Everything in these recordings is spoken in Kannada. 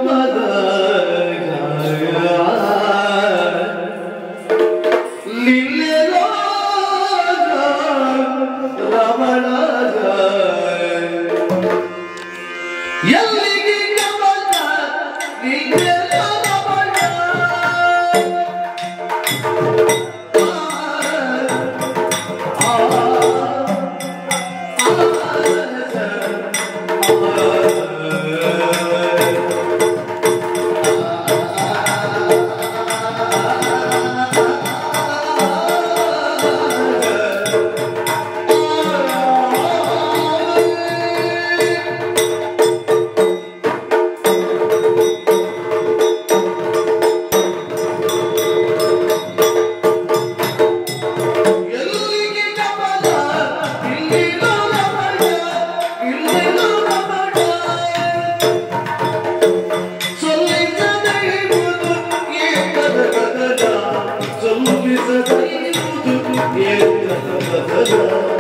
ಎಲ್ಲಿಗೆ ಗಮನ ನಿನ್ನೆಲ್ಲ ರಮಣ ಎಲ್ಲಿಗೆ ಗಮನ ಇಲ್ಲಿನ ರಮಣ ಇಲ್ಲಿನ ರಮಣ ಸೊಲ್ಲಿಸದೇ ಇರುವುದು ಏಕದ ಕದನ ಸೊಲ್ಲಿಸದೇ ಇರುವುದು ಏಕದ ಕದನ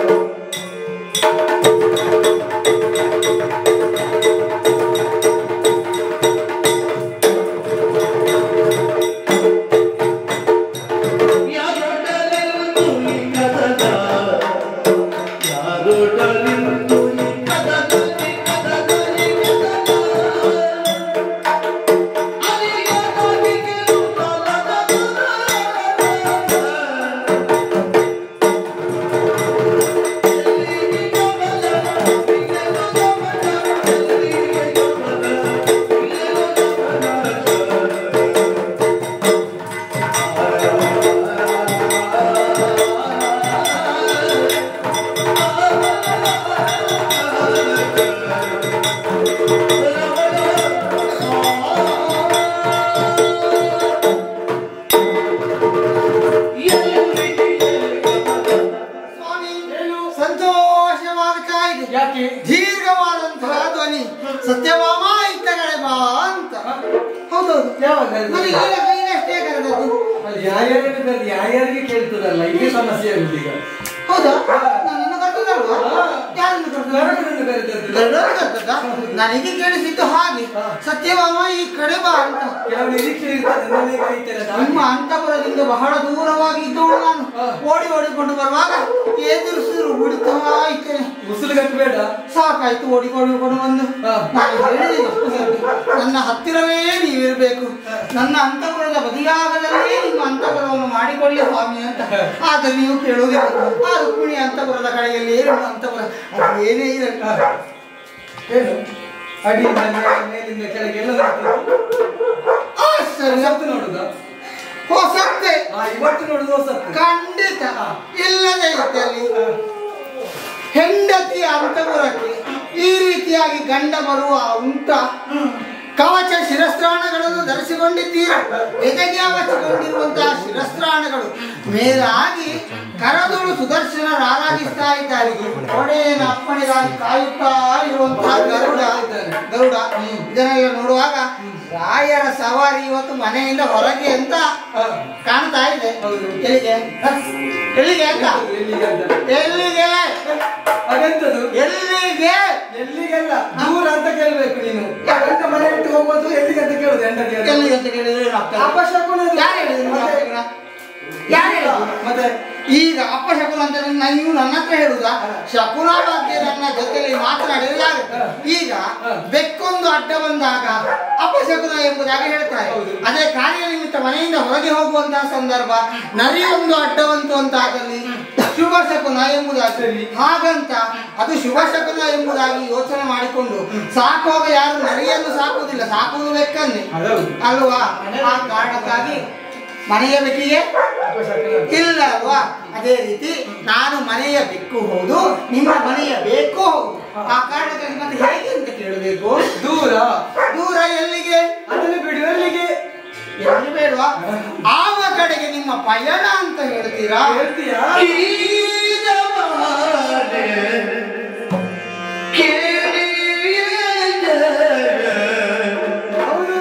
ಯಾರೊಡಲಿರುವುದು ಈ ಕದನ ಯಾರೊಡಲಿರುವುದು ಈ ಕದನ ಈ ಕದನ ಈ ಕದನ ಅರಿಯದಾಗಿ ಸ್ವಾಮಿ ಸಂತೋಷವಾಗ್ತಾ ಇದೆ ಯಾಕೆ ದೀರ್ಘವಾದಂತಹ ಧ್ವನಿ ಸತ್ಯಭಾಮ ಇತ್ತ ಕಡೆ ಬಾ ಅಂತ ಹೌದೌದು ಯಾವಾಗ ನನಗೆ ಈಗ ಕೈಗಷ್ಟೇ ಕರೆದದ್ದು ಅಲ್ಲಿ ಯಾರ್ಯಾರಿಗೆ ಕರೆದು ಯಾರ್ಯಾರಿಗೆ ಕೇಳ್ತದಲ್ಲ ಇದೇ ಸಮಸ್ಯೆ ಇರುದು ಈಗ ಹೌದಾ ನನ್ನನ್ನು ಕರೆದಲ್ವಾ ಯಾರನ್ನು ಕರೆದ ಗರುಡನನ್ನು ಕರೆದದ್ದು. ಗರುಡನ್ನು ಕರೆದದ್ದ? ನನಗೆ ಕೇಳಿಸಿದ್ದು ಹಾಗೆ ಹಾ. ಸತ್ಯಭಾಮ ಈ ಕಡೆ ಬಾ ಅಂತ ಕೆಲವು ನಿರೀಕ್ಷೆ ಇರ್ತದೆ ನನ್ನೇ ಕರೀತಾರೆ ಅಂತ ನಿಮ್ಮ ಅಂತಪುರದಿಂದ ಬಹಳ ದೂರವಾಗಿ ಇದ್ದವಳು ನಾನು ಹಾ. ಓಡಿ ಓಡಿಕೊಂಡು ಬರುವಾಗ ಎದುರಿಸಿದ್ರು ಬಿಡ್ತಾ ಇದ್ದೇನೆ ಮುಸುಲು ಕಟ್ಟಬೇಡ ಸಾಕಾಯ್ತು ಓಡಿಕೊಂಡು ಬಂದು ಹಾ. ನಾನು ಹೇಳಿದೆ ಎಷ್ಟು ಸರ್ತಿ, ನನ್ನ ಹತ್ತಿರವೇ ನೀವಿರಬೇಕು ನನ್ನ ಅಂತಪುರದ ಬದಿಯಾಗದಲ್ಲೇ ನಿಮ್ಮ ಅಂತಪುರವನ್ನು ಮಾಡಿಕೊಳ್ಳಿ ಸ್ವಾಮಿ ಅಂತ ಆದರೆ ನೀವು ಕೇಳುವುದಿಲ್ಲ ಆ ರುಕ್ಮಿಣಿ ಅಂತಪುರದ ಕಡೆಯಲ್ಲಿ ಏನು ಅಂತಪುರ ಅದು ಏನೇ ಇರಲಿ ಏನು ಅಡಿಯಿಂದ ಮೇಲೆ- ಮೇಲಿಂದ ಕೆಳಗೆ ಎಲ್ಲ ನೋಡ್ತದೆ ಆಶ್ಚರ್ಯ ಸತ್ತು ನೋಡುದ ಹೊಸತ್ತೆ ಆ ಇವತ್ತು ನೋಡುದು ಸತ್ತು ಖಂಡಿತ ಇಲ್ಲದೆ ಇದ್ದಲ್ಲಿ ಹೆಂಡತಿಯ ಅಂತಪುರಕ್ಕೆ ಈ ರೀತಿಯಾಗಿ ಗಂಡ ಬರುವ ಉಂಟ ಕವಚ ಶಿರಸ್ತ್ರಾಣಗಳನ್ನು ಧರಿಸಿಕೊಂಡಿದ್ದೀರಿ ಎದೆಗೆ ಅವಚಿಕೊಂಡಿರುವಂತಹ ಶಿರಸ್ತ್ರಾಣಗಳು ಮೇಲಾಗಿ ಕರದೊಳು ಸುದರ್ಶನ ಆರಾಧಿಸ್ತಾ ಇದ್ದಾರೆ ಒಡೆಯನ ಅಪ್ಪಣೆಗಾಗಿ ಕಾಯುತ್ತಾ ಇರುವಂತಹ ಗರುಡ ಗರುಡ ಇದನ್ನೆಲ್ಲ ನೋಡುವಾಗ ರಾಯರ ಸವಾರಿ ಇವತ್ತು ಮನೆಯಿಂದ ಹೊರಗೆ ಅಂತ ಕಾಣ್ತಾ ಇದೆ ಹೌದು. ಎಲ್ಲಿಗೆ ಎಲ್ಲಿಗೆ ಅಂತ ಎಲ್ಲಿಗೆ ಅಂತ ಎಲ್ಲಿಗೆ ಅದೆಂತದು ಎಲ್ಲಿಗೆ ಎಲ್ಲಿಗೆಲ್ಲ ದೂರ ಅಂತ ಕೇಳ್ಬೇಕು ನೀನು ಎಂತ ಮನೆ ಬಿಟ್ಟು ಹೋಗೋದು ಎಲ್ಲಿಗೆ ಅಂತ ಕೇಳುದು ಹೆಂಡತಿ ಅದು. ಎಲ್ಲಿಗೆ ಅಂತ ಕೇಳಿದ್ರೆ ಏನಾಗ್ತದೆ? ಅಪಶಕುನ ಅದು. ಯಾರು ಹೇಳಿದ್ರು ನಿಮ್ಗೆ ಅಪಶಕುನ? ಯಾರು ಹೇಳಿದ್ರು? ಮತ್ತೆ ಈಗ ಅಪಶಕುನ ಅಂತ ನನ್ನ- ನೀವು ನನ್ನ ಹತ್ರ ಹೇಳುದಾ ಶಕುನ ಬಗ್ಗೆ ನನ್ನ ಜೊತೆಯಲ್ಲಿ ಮಾತನಾಡಿದ್ರೆ ಯಾರು? ಈಗ ಬೆಕ್ಕೊಂದು ಅಡ್ಡ ಬಂದಾಗ ಅಪಶಕುನ ಎಂಬುದಾಗಿ ಹೇಳ್ತಾರೆ ಹೌದು. ಅದೇ ಕಾರ್ಯ ನಿಮಿತ್ತ ಮನೆಯಿಂದ ಹೊರಗೆ ಹೋಗುವಂತಹ ಸಂದರ್ಭ ನರಿಯೊಂದು ಅಡ್ಡ ಬಂತು ಅಂತ ಆದಲ್ಲಿ ಶುಭ ಶಕುನ ಎಂಬುದಾಗಿ ಹಾಗಂತ ಅದು ಶುಭ ಶಕುನ ಎಂಬುದಾಗಿ ಯೋಚನೆ ಮಾಡಿಕೊಂಡು ಸಾಕುವಾಗ ಯಾರು ನರಿಯನ್ನು ಸಾಕುವುದಿಲ್ಲ ಸಾಕುವುದು ಬೆಕ್ಕನ್ನೇ ಅದೌದು ಅಲ್ವಾ ಆ ಕಾರಣಕ್ಕಾಗಿ ಮನೆಯ ಬೆಕ್ಕಿಗೆ ಅಪಶಕುನ ಇಲ್ಲ ಅಲ್ವಾ ಅದೇ ರೀತಿ ನಾನು ಮನೆಯ ಬೆಕ್ಕು ಹೌದು ನಿಮ್ಮ ಮನೆಯ ಬೇಕು ಹೌದು ಆ ಕಾರಣಕ್ಕಾಗಿ ಮತ್ತೆ ಹೇಗೆ ಅಂತ ಕೇಳಬೇಕು ದೂರ ದೂರ ಎಲ್ಲಿಗೆ ಅದನ್ನು ಬಿಡು ಎಲ್ಲಿಗೆ ಎಲ್ಲಿ ಬೇಡವಾ ಆವ ಕಡೆಗೆ ನಿಮ್ಮ ಪಯಣ ಅಂತ ಹೇಳ್ತೀರಾ ಹೇಳ್ತೀಯಾ ಹೌದು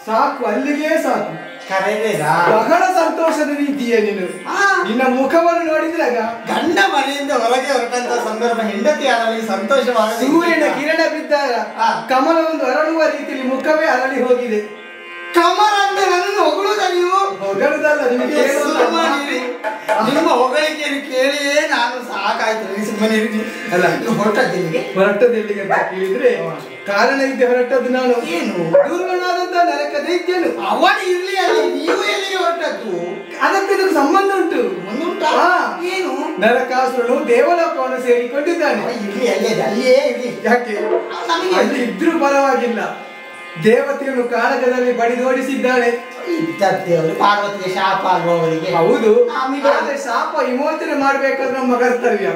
ಸಾಕು ಅಲ್ಲಿಗೆ ಸಾಕು ಕರೆದೇರಾ ಬಹಳ ಸಂತೋಷದ ರೀತಿಯ ನೀನು ಆ. ನಿನ್ನ ಮುಖವನ್ನು ನೋಡಿದ್ರಾಗ ಗಂಡ ಮನೆಯಿಂದ ಹೊರಗೆ ಹೊರಟಂತ ಸಂದರ್ಭ ಹೆಂಡತಿ ಆದವಳಿಗೆ ಸಂತೋಷವಾಗಲಿ ಸೂರ್ಯನ ಕಿರಣ ಬಿದ್ದಾಗ ಆ. ಕಮಲ ಒಂದು ಅರಳುವ ರೀತಿಯಲ್ಲಿ ಮುಖವೇ ಅರಳಿ ಹೋಗಿದೆ ಕಮಲ ಅಂತ ನನ್ನನ್ನು ಹೊಗಳುದ ನೀವು ಹೊಗಳುದಲ್ಲ ನಿಮಗೆ ಏನು ಅಂತ ಸುಮ್ಮನಿರಿ. ನಿಮ್ಮ ಹೊಗಳಿಕೆಯನ್ನು ಕೇಳಿಯೇ ನಾನು ಸಾಕಾಯ್ತು ನೀವು ಸುಮ್ಮನಿರಿ ನೀವು. ಅಲ್ಲ. ನೀವು ಹೊರಟದ್ದಿಲ್ಲಿಗೆ ಹೊರಟದ್ದು ಎಲ್ಲಿಗೆ ಅಂತ ಕೇಳಿದ್ರೆ ಕಾರಣ ಇದ್ದೆ ಹೊರಟದ್ದು ನಾನು ಏನು ದುರ್ಗಣಾದಂತ ನರಕ ದೈತ್ಯನು ಅವನು ಇರ್ಲಿ ಅಲ್ಲಿ ನೀವು ಎಲ್ಲಿಗೆ ಹೊರಟದ್ದು ಅದಕ್ಕೆ ಇದಕ್ಕೆ ಸಂಬಂಧ ಉಂಟು ಒಂದುಂಟಾ ಹಾ. ಏನು ನರಕಾಸುರನು ದೇವಲೋಕವನ್ನು ಸೇರಿಕೊಂಡಿದ್ದಾನೆ ಅವ ಇರ್ಲಿ ಅಲ್ಲೇ ಇದೆ, ಅಲ್ಲಿಯೇ ಇರ್ಲಿ ಯಾಕೆ ನಮಗೆ ಅಲ್ಲಿ ಇದ್ರೂ ಪರವಾಗಿಲ್ಲ ದೇವತೆಯನ್ನು ಕಾಳಗದಲ್ಲಿ ಬಡಿದೋಡಿಸಿದ್ದಾನೆ ಇದ್ದದ್ದೇವರು ಪಾರ್ವತಿಗೆ ಶಾಪ ಆಗುವವರಿಗೆ ಹೌದು ಆಮೇಲೆ? ಆದ್ರೆ ಶಾಪ ವಿಮೋಚನೆ ಮಾಡ್ಬೇಕಾದ್ರೆ ನಮ್ಮ ಕರ್ತವ್ಯ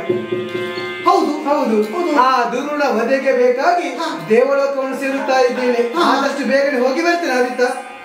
ಹೌದು ಹೌದು ಹೌದು. ಆ ದುರುಳ ವಧೆಗೆ ಬೇಕಾಗಿ ಹಾ. ದೇವಲೋಕವನ್ನು ಸೇರುತ್ತಾ ಇದ್ದೇನೆ ಹಾ. ಆದಷ್ಟು ಬೇಗನೆ ಹೋಗಿ ಬರ್ತೇನೆ ಆದಿತ್ತ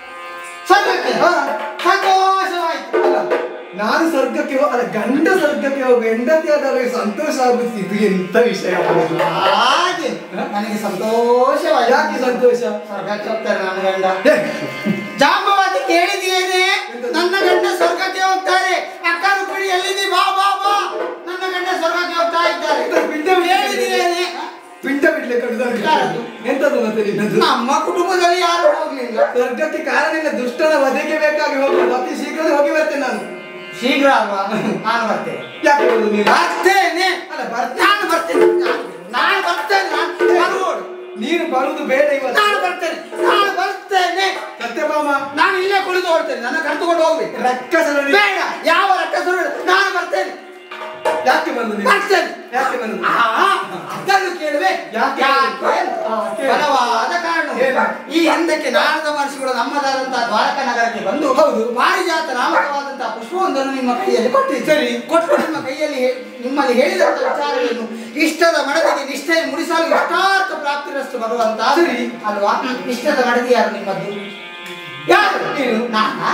ಸರಿ ಹಾ. ಸಂತೋಷವಾಯ್ತು ಅಲ್ಲ ನಾನು ಸ್ವರ್ಗಕ್ಕೆ ಹೋ- ಅಲ್ಲ ಗಂಡ ಸ್ವರ್ಗಕ್ಕೆ ಹೋಗು ಹೆಂಡತಿ ಆದವರಿಗೆ ಸಂತೋಷ ಆಗುತ್ತೆ ಇದು ಎಂತ ವಿಷಯ ಹಾಗೆ ನನಗೆ ಸಂತೋಷವಾಯ್ತು ಯಾಕೆ ಸಂತೋಷ ಸ್ವರ್ಗಕ್ಕೆ ಹೋಗ್ತಾರೆ ನನ್ನ ಗಂಡ ಏ, ಜಾಂಬವಾದಿ ಕೇಳಿದೆಯೇನೆ ನನ್ನ ಗಂಡ ಸ್ವರ್ಗಕ್ಕೆ ಹೋಗ್ತಾರೆ ಅಕ್ಕ ರುಕ್ಮಿಣಿ ಎಲ್ಲಿದೆ ಬಾ ಬಾ ಬಾ ನನ್ನ ಗಂಡ ಸ್ವರ್ಗಕ್ಕೆ ಹೋಗ್ತಾ ಇದ್ದಾರೆ ಪಿಂಡ ಬಿಡ್ಲಿಕ್ಕೆ ಕೇಳಿದೆಯೇನೆ ಪಿಂಡ ಬಿಡ್ಲಿಕ್ಕೆ ಹೊರಟದ್ದು. ಯಾರದು? ಎಂತದು ಮತ್ತೆ ನಿನ್ನದು ನಮ್ಮ ಕುಟುಂಬದಲ್ಲಿ ಯಾರು ಹೋಗ್ಲಿಲ್ಲ ಸ್ವರ್ಗಕ್ಕೆ ಕಾರಣ ಇಲ್ಲ ದುಷ್ಟನ ವಧೆಗೆ ಬೇಕಾಗಿ ಹೋಗುದು ಅತಿ ಶೀಘ್ರ ಹೋಗಿ ಬರ್ತೇನೆ ನಾನು ಶೀಘ್ರ ಅಲ್ವಾ ನಾನು ಬರ್ತೇನೆ ಯಾಕೆ ಬರುದು ನೀನು ಬರ್ತೇನೆ ಅಲ್ಲ ಬರ್ತೇನೆ ನಾನು ಬರ್ತೇನೆ ನಾನು- ನಾನು ಬರ್ತೇನೆ ನಾನು ಬರುವೋಳು. ನೀನು ಬರುವುದು ಬೇಡ ಇವತ್ತು ನಾನು ಬರ್ತೇನೆ ನಾನು ಬರ್ತೇನೆ ಸತ್ಯಭಾಮ ನಾನು ಇಲ್ಲೇ ಕುಳಿತು ಹೊಡ್ತೇನೆ ನನ್ನ ಕರೆದುಕೊಂಡು ಹೋಗ್ಬೇಕು ರಕ್ಕಸನ ನೀನು. ಬೇಡ ಯಾವ ರಕ್ಕಸರು ಬೇಡ. ನಾನು ಬರ್ತೇನೆ ಯಾಕೆ ಬಂದು ನೀನು ಬರ್ತೇನೆ ಯಾಕೆ ಬಂದು ಆ, ಅದನ್ನು ಕೇಳುವೆ ಯಾಕೆ? ಯಾಕೆ? ಆ, ಕೇಳು. ಬಲವಾದ ಕಾರಣ ಏನು? ಈ ಹಿಂದಕ್ಕೆ ನಾರದ ಮಹರ್ಷಿಗಳು ನಮ್ಮದಾದಂತಹ ದ್ವಾರಕ ನಗರಕ್ಕೆ ಬಂದು ಹೌದು. ಪಾರಿಜಾತ ನಾಮಕವಾದಂತಹ ಪುಷ್ಪವೊಂದನ್ನು ನಿಮ್ಮ ಕೈಯಲ್ಲಿ ಕೊಟ್ಟಿದ್ದು ಸರಿ. ಕೊಟ್ಟು ನಿಮ್ಮ ಕೈಯಲ್ಲಿ ಹೇ- ನಿಮ್ಮಲ್ಲಿ ಹೇಳಿದಂತ ವಿಚಾರಗಳನ್ನು ಇಷ್ಟದ ಮಡದಿಗೆ ನಿಷ್ಠೆ ಮುಡಿಸಲು ಇಷ್ಟಾರ್ಥ ಪ್ರಾಪ್ತಿರಷ್ಟು ಬರುವಂತ ಸರಿ. ಅಲ್ವಾ ಇಷ್ಟದ ಮಡದಿ ಯಾರು ನಿಮ್ಮದ್ದು ಯಾರು ನೀನು. ನಾನಾ?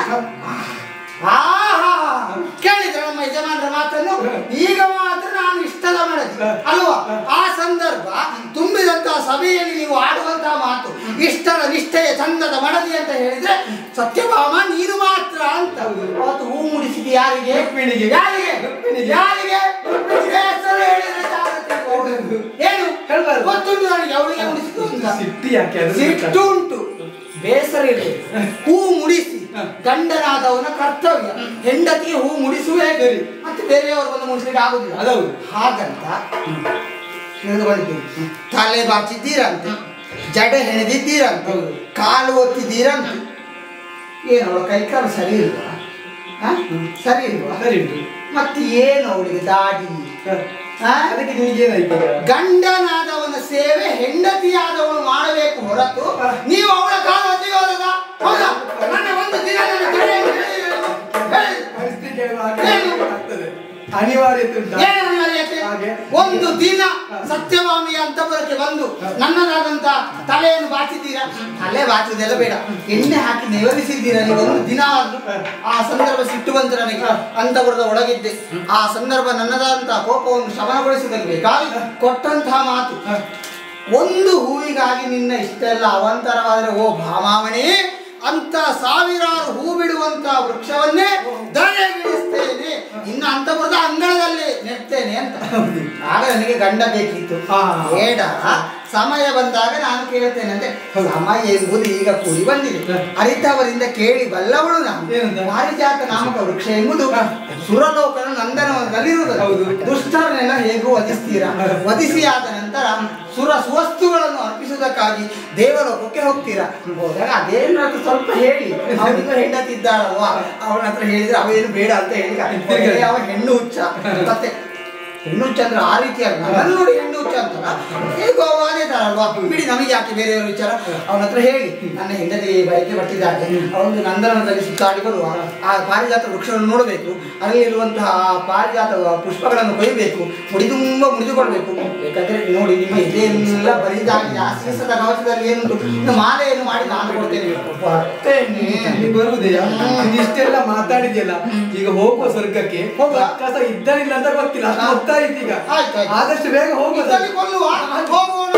ಆಹಾ ಕೇಳಿದ್ರೆ ನಮ್ಮ ಯಜಮಾನರ ಮಾತನ್ನು ಈಗ ಮಾತ್ರ ನಾನು ಇಷ್ಟದ ಮಡದಿ ಅಲ್ವಾ ಆ ಸಂದರ್ಭ ತುಂಬಿದಂತಹ ಸಭೆಯಲ್ಲಿ ನೀವು ಆಡುವಂತಹ ಮಾತು ಇಷ್ಟದ ನಿಷ್ಠೆಯ ಚಂದದ ಮಡದಿ ಅಂತ ಹೇಳಿದ್ರೆ ಸತ್ಯಭಾಮ ನೀನು ಮಾತ್ರ ಅಂತ ಅವತ್ತು ಹೂ ಮುಡಿಸಿದ ಯಾರಿಗೆ ರುಕ್ಮಿಣಿಗೆ. ಯಾರಿಗೆ ರುಕ್ಮಿಣಿಗೆ. ಯಾರಿಗೆ ರುಕ್ಮಿಣಿಗೆ ಹೆಸರು ಹೇಳಿದ್ರೆ ಜಾಗ್ರತೆ ಇರ್ಬೇಕು. ಏನು ಹೇಳ್ಬಾರ್ದು. ಗೊತ್ತುಂಟು ನನಗೆ ಅವಳಿಗೆ ಮುಡಿಸಿದ್ದು ಅಂತ ಸಿಟ್ಟಿ ಯಾಕೆ ಅದು ಸಿಟ್ಟು ಉಂಟು ಬೇಸರ ಇದೆ ಹೂ ಮುಡಿಸಿ ಗಂಡನಾದವನ ಕರ್ತವ್ಯ ಹೆಂಡತಿಗೆ ಹೂ ಮುಡಿಸುವೇ ಸರಿ. ಮತ್ತೆ ಬೇರೆಯವರು ಬಂದು ಮುಡಿಸ್ಲಿಕ್ಕೆ ಆಗುದಿಲ್ಲ ಅದೌದು. ಹಾಗಂತ ತಿಳಿದುಕೊಂಡಿದ್ದೀರಿ ತಲೆ ಬಾಚಿದ್ದೀರಂತೆ ಜಡೆ ಹೆಣೆದಿದ್ದೀರಂತೆ ಹೌದು. ಕಾಲು ಒತ್ತಿದ್ದೀರಂತೆ ಏನು ಅವಳ ಕೈಕಾಲು ಸರಿ ಇಲ್ವಾ ಹ? ಸರಿ ಇಲ್ವಾ ಸರಿ ಉಂಟು ಮತ್ತೆ ಏನು ಅವಳಿಗೆ ದಾಡಿ ಹ. ಹ? ಅದಕ್ಕೆ ನಿನಗೇನಾಯ್ತು ಈಗ? ಗಂಡನಾದವನ ಸೇವೆ ಹೆಂಡತಿಯಾದವನು ಮಾಡಬೇಕು ಹೊರತು ನೀವು ಅವಳ ಕಾಲ ಹೊತ್ತಿಗೆ ಹೋದದ ಹೌದಾ ನನ್ನ ಒಂದು ದಿನ ನನ್ನ ಕಡೆಯನ್ನು ಹೇಳಿದ್ರು. ಹೇಳಿ. ಪರಿಸ್ಥಿತಿ ಕೇಳುವ ಹಾಗೆ ಏನು? ಆಗ್ತದೆ. ಅನಿವಾರ್ಯತೆ ಉಂಟಾ ಏನು ಅನಿವಾರ್ಯತೆ? ಹಾಗೆ. ಒಂದು ದಿನ ಸತ್ಯಭಾಮಿಯ ಅಂತಪುರಕ್ಕೆ ಬಂದು ನನ್ನದಾದಂತ ತಲೆಯನ್ನು ಬಾಚಿದ್ದೀರಾ ತಲೆ ಬಾಚುವುದೆಲ್ಲ ಬೇಡ ಎಣ್ಣೆ ಹಾಕಿ ನೆವರಿಸಿದ್ದೀರಾ ನೀವು ಒಂದು ದಿನ ಆದ್ರೂ ಆ ಸಂದರ್ಭ ಸಿಟ್ಟು ಬಂತು ನನಗೆ ಅಂತಪುರದ ಒಳಗಿದ್ದೆ ಆ ಸಂದರ್ಭ ನನ್ನದಾದಂತಹ ಕೋಪವನ್ನು ಶಮನಗೊಳಿಸುವುದಕ್ಕೆ ಬೇಕಾಗಿ ಕೊಟ್ಟಂತಹ ಮಾತು ಒಂದು ಹೂವಿಗಾಗಿ ನಿನ್ನ ಇಷ್ಟೆಲ್ಲ ಅವಾಂತರವಾದರೆ ಓ ಭಾಮಾವಣಿ ಅಂತ ಸಾವಿರಾರು ಹೂ ಬಿಡುವಂತ ವೃಕ್ಷವನ್ನೇ ದರೆಗಿಳಿಸ್ತೇನೆ ಇನ್ನು ಅಂತಪುರದ ಅಂಗಳದಲ್ಲಿ ನೆಡ್ತೇನೆ ಅಂತ ಆಗ ನನಗೆ ಗಂಡ ಬೇಕಿತ್ತು ಹಾ. ಬೇಡ ಸಮಯ ಬಂದಾಗ ನಾನು ಕೇಳ್ತೇನೆ ಅಂದ್ರೆ ಸಮಯ ಎಂಬುದು ಈಗ ಕೂಡಿ ಬಂದಿದೆ ಅರಿತವರಿಂದ ಕೇಳಿ ಬಲ್ಲವಳು ನಾನು ಏನಂತ? ಪಾರಿಜಾತ ನಾಮಕ ವೃಕ್ಷ ಎಂಬುದು ಸುರಲೋಕನ ನಂದನವನದಲ್ಲಿರುವುದು ಹೌದು. ದುಷ್ಟರನ್ನೆಲ್ಲ ಹೇಗೂ ವಧಿಸ್ತೀರಾ ವಧಿಸಿ ಆದ ನಂತರ ಸುರ ಸುವಸ್ತುಗಳನ್ನು ಅರ್ಪಿಸುವುದಕ್ಕಾಗಿ ದೇವಲೋಕಕ್ಕೆ ಹೋಗ್ತೀರಾ ಹೋದಾಗ ಅದೇ ಹತ್ರ ಸ್ವಲ್ಪ ಹೇಳಿ ಅವನಿಗೂ ಹೆಂಡತಿ ಇದ್ದಾಳಲ್ವಾ ಅವನ ಹತ್ರ ಹೇಳಿದ್ರೆ ಅವೇನು ಬೇಡ ಅಂತ ಹೇಳಿ ಕೊನೆಗೆ ಅವ ಹೆಣ್ಣು ಹುಚ್ಚ ಮತ್ತೆ ಹೆಣ್ಣು ಹುಚ್ಚ ಅಂದ್ರೆ ಆ ರೀತಿ ಅಲ್ಲ ನನ್ನನ್ನು ನೋಡಿ ಹೆಣ್ಣು ಹುಚ್ಚ ಅಂತಲ್ಲ ಹೇಗೋ ಅವ ಅದೇ ತರ ಅಲ್ವಾ ಬಿಡಿ ನಮಗೆ ಯಾಕೆ ಬೇರೆಯವ್ರ ವಿಚಾರ ಅವನ ಹತ್ರ ಹೇಳಿ ನನ್ನ ಹೆಂಡತಿ ಬಯಕೆ ಪಟ್ಟಿದ್ದಾಳೆ ಅವನು ನಂದನದಲ್ಲಿ ಸುತ್ತಾಡಿ ಬರುವ ಆ ಪಾರಿಜಾತ ವೃಕ್ಷವನ್ನು ನೋಡಬೇಕು ಅಲ್ಲಿರುವಂತಹ ಆ ಪಾರಿಜಾತ ಪುಷ್ಪಗಳನ್ನು ಕೊಯ್ಯಬೇಕು ಮುಡಿ ತುಂಬ ಮುಡಿದುಕೊಳ್ಬೇಕು ಬೇಕಾದ್ರೆ ನೋಡಿ ನಿಮ್ಮ ಇದೆಲ್ಲ ಬರಿದಾಗಿ ಆಶ್ರಯಿಸದ ಕವಚದಲ್ಲಿ ಏನುಂಟು ಇನ್ನು ಮಾಲೆಯನ್ನು ಮಾಡಿ ನಾನು ಕೊಡ್ತೇನೆ ಬರ್ತೇನೆ ಇಲ್ಲಿ ಬರುವುದೆಯಾ ನೀನು ಇಷ್ಟೆಲ್ಲ ಮಾತಾಡಿದ್ಯಲ್ಲ ಈಗ ಹೋಗುವ ಸ್ವರ್ಗಕ್ಕೆ ಹೋಗುವ. ಕಸ ಇದ್ದನಿಲ್ಲ ಅಂತ ಗೊತ್ತಿಲ್ಲ ಅಷ್ಟು ಗೊತ್ತಾಯ್ತು ಈಗ ಆಯ್ತು, ಆಯ್ತು. ಆದಷ್ಟು ಬೇಗ ಹೋಗುವ ಇದರಲ್ಲಿ ಕೊಲ್ಲುವ ಹೋಗುವ